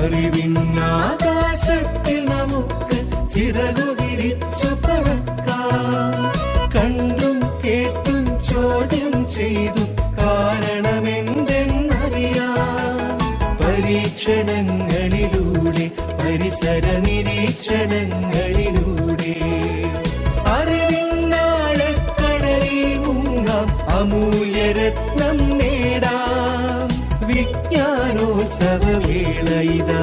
അറിവിന്നാകാശത്തിൽ നമുക്ക് ചിറകു വിരിച്ചു പറക്കാം കണ്ടും കേട്ടും ചോദ്യം ചെയ്തു കാരണമെന്തെന്നറിയാം പരീക്ഷണങ്ങളിലൂടെ പരിസര നിരീക്ഷണങ്ങളിലൂടെ അറിവിന്നാഴക്കടലിൽ മുങ്ങാം അമൂല്യരത്നം നേടാം വിജ്ഞാനോത്സവവേള ഇതാ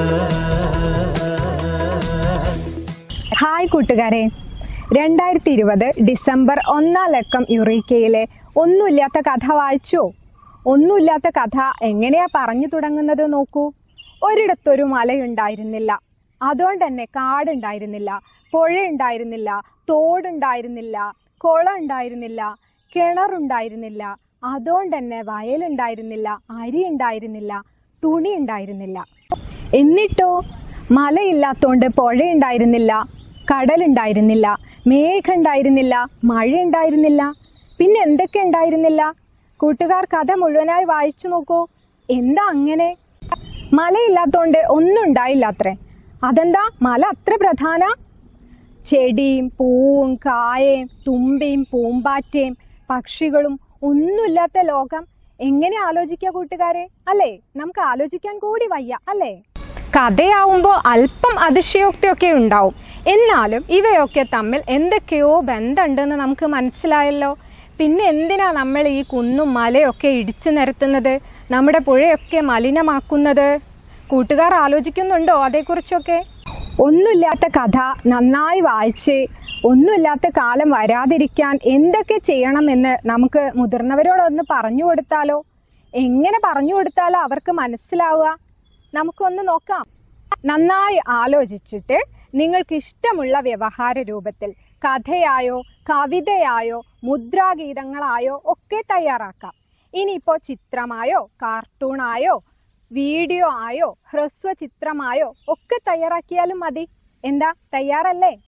ഹായ് കൂട്ടുകാരെ രണ്ടായിരത്തി ഇരുപത് ഡിസംബർ ഒന്നാം ലക്കം യുറീക്കയിലെ ഒന്നുമില്ലാത്ത കഥ വായിച്ചോ ഒന്നുമില്ലാത്ത കഥ എങ്ങനെയാ പറഞ്ഞു തുടങ്ങുന്നത് നോക്കൂ ഒരിടത്തൊരു മലയുണ്ടായിരുന്നില്ല അതുകൊണ്ട് തന്നെ കാടുണ്ടായിരുന്നില്ല പുഴ ഉണ്ടായിരുന്നില്ല തോടുണ്ടായിരുന്നില്ല കുളം ഉണ്ടായിരുന്നില്ല കിണറുണ്ടായിരുന്നില്ല അതുകൊണ്ട് തന്നെ വയലുണ്ടായിരുന്നില്ല അരി ഉണ്ടായിരുന്നില്ല തുണി ഉണ്ടായിരുന്നില്ല എന്നിട്ടോ മലയില്ലാത്തോണ്ട് പുഴയുണ്ടായിരുന്നില്ല കടലുണ്ടായിരുന്നില്ല മേഘമുണ്ടായിരുന്നില്ല മഴ ഉണ്ടായിരുന്നില്ല പിന്നെ എന്തൊക്കെ ഉണ്ടായിരുന്നില്ല കൂട്ടുകാർ കഥ മുഴുവനായി വായിച്ചു നോക്കൂ എന്താ അങ്ങനെ മലയില്ലാത്തോണ്ട് ഒന്നും ഉണ്ടായില്ല അത്രേ അതെന്താ മല അത്ര പ്രധാന ചെടിയും പൂവും കായയും തുമ്പിയും പൂമ്പാറ്റയും പക്ഷികളും ഒന്നുമില്ലാത്ത ലോകം എങ്ങനെ ആലോചിക്കുക കൂട്ടുകാരെ അല്ലേ നമുക്ക് ആലോചിക്കാൻ കൂടി വയ്യ അല്ലേ കഥയാവുമ്പോൾ അല്പം അതിശയോക്തിയൊക്കെ ഉണ്ടാവും എന്നാലും ഇവയൊക്കെ തമ്മിൽ എന്തൊക്കെയോ ബന്ധമുണ്ടെന്ന് നമുക്ക് മനസ്സിലായല്ലോ പിന്നെ എന്തിനാ നമ്മൾ ഈ കുന്നും മലയൊക്കെ ഇടിച്ചു നിരത്തുന്നത് നമ്മുടെ പുഴയൊക്കെ മലിനമാക്കുന്നത് കൂട്ടുകാർ ആലോചിക്കുന്നുണ്ടോ അതേക്കുറിച്ചൊക്കെ ഒന്നുമില്ലാത്ത കഥ നന്നായി വായിച്ച് ഒന്നുമില്ലാത്ത കാലം വരാതിരിക്കാൻ എന്തൊക്കെ ചെയ്യണമെന്ന് നമുക്ക് മുതിർന്നവരോടൊന്ന് പറഞ്ഞു കൊടുത്താലോ എങ്ങനെ പറഞ്ഞു കൊടുത്താലോ അവർക്ക് മനസ്സിലാവുക നമുക്കൊന്ന് നോക്കാം നന്നായി ആലോചിച്ചിട്ട് നിങ്ങൾക്ക് ഇഷ്ടമുള്ള വ്യവഹാര രൂപത്തിൽ കഥയായോ കവിതയായോ മുദ്രാഗീതങ്ങളായോ ഒക്കെ തയ്യാറാക്കാം ഇനിയിപ്പോൾ ചിത്രമായോ കാർട്ടൂണായോ വീഡിയോ ആയോ ഹ്രസ്വ ചിത്രമായോ ഒക്കെ തയ്യാറാക്കിയാലും മതി എന്താ തയ്യാറല്ലേ